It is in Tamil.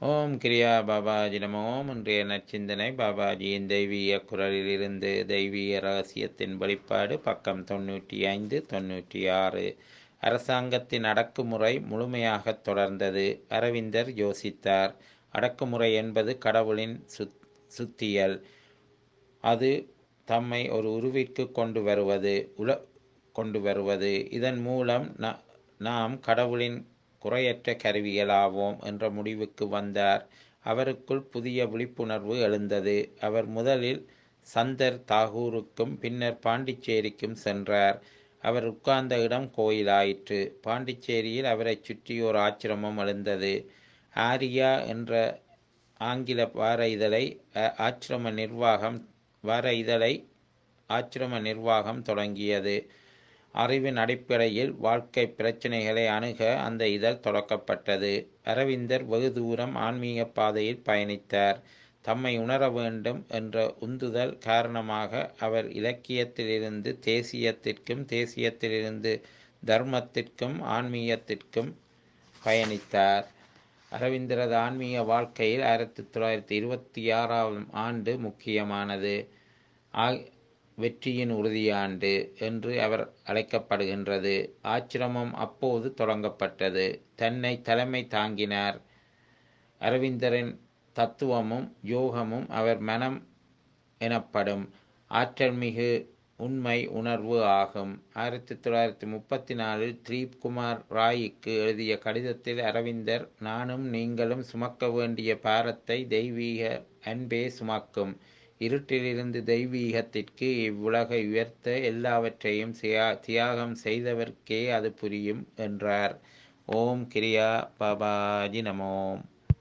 ஓம் கிரியா பாபாஜி நமோ இன்றைய நற்சிந்தனை பாபாஜியின் தெய்வீக குரலிலிருந்து தெய்வீக ரகசியத்தின் வெளிப்பாடு பக்கம் தொண்ணூற்றி ஐந்து தொண்ணூற்றி ஆறு அரசாங்கத்தின் அடக்குமுறை முழுமையாக தொடர்ந்தது அரவிந்தர் யோசித்தார் அடக்குமுறை என்பது கடவுளின் சுத் சுத்தியல் அது தம்மை ஒரு உருவிற்கு கொண்டு வருவது உல கொண்டு வருவது இதன் மூலம் ந- நாம் கடவுளின் குறையற்ற கருவிகளாவோம் என்ற முடிவுக்கு வந்தார் அவருக்குள் புதிய விழிப்புணர்வு எழுந்தது அவர் முதலில் சந்தர் தாகூருக்கும் பின்னர் பாண்டிச்சேரிக்கும் சென்றார் அவர் உட்கார்ந்த இடம் கோயிலாயிற்று பாண்டிச்சேரியில் அவரைச் சுற்றி ஒரு ஆச்சிரமம் எழுந்தது ஆரியா என்ற ஆங்கில வார இதழை அ- ஆச்சிரம நிர்வாகம் வார இதழை ஆச்சிரம நிர்வாகம் தொடங்கியது அறிவின் அடிப்படையில் வாழ்க்கை பிரச்சனைகளை அணுக அந்த இதழ் தொடக்கப்பட்டது அரவிந்தர் வெகு தூரம் ஆன்மீக பாதையில் பயணித்தார் தம்மை உணர வேண்டும் என்ற உந்துதல் காரணமாக அவர் இலக்கியத்திலிருந்து தேசியத்திற்கும் தேசியத்திலிருந்து தர்மத்திற்கும் ஆன்மீகத்திற்கும் பயணித்தார் அரவிந்தரது ஆன்மீக வாழ்க்கையில் ஆயிரத்தி தொள்ளாயிரத்தி இருபத்தி ஆறாம் ஆண்டு முக்கியமானது ஆ- வெற்றியின் உறுதியாண்டு என்று அவர் அழைக்கப்படுகின்றது ஆச்சிரமம் அப்போது தொடங்கப்பட்டது தன்னை தலைமை தாங்கினார் அரவிந்தரின் தத்துவமும் யோகமும் அவர் மனம் எனப்படும் ஆற்றல் மிகு உண்மை உணர்வு ஆகும் ஆயிரத்தி தொள்ளாயிரத்தி முப்பத்தி நாலில் திலீப் குமார் ராய்க்கு எழுதிய கடிதத்தில் அரவிந்தர் நானும் நீங்களும் சுமக்க வேண்டிய பாரத்தை தெய்வீக அன்பே சுமக்கும் இருட்டிலிருந்து தெய்வீகத்திற்கு இவ்வுலகை உயர்த்த எல்லாவற்றையும் தியா- தியாகம் செய்தவர்க்கே அது புரியும் என்றார் ஓம் கிரியா பாபாஜி நமோம்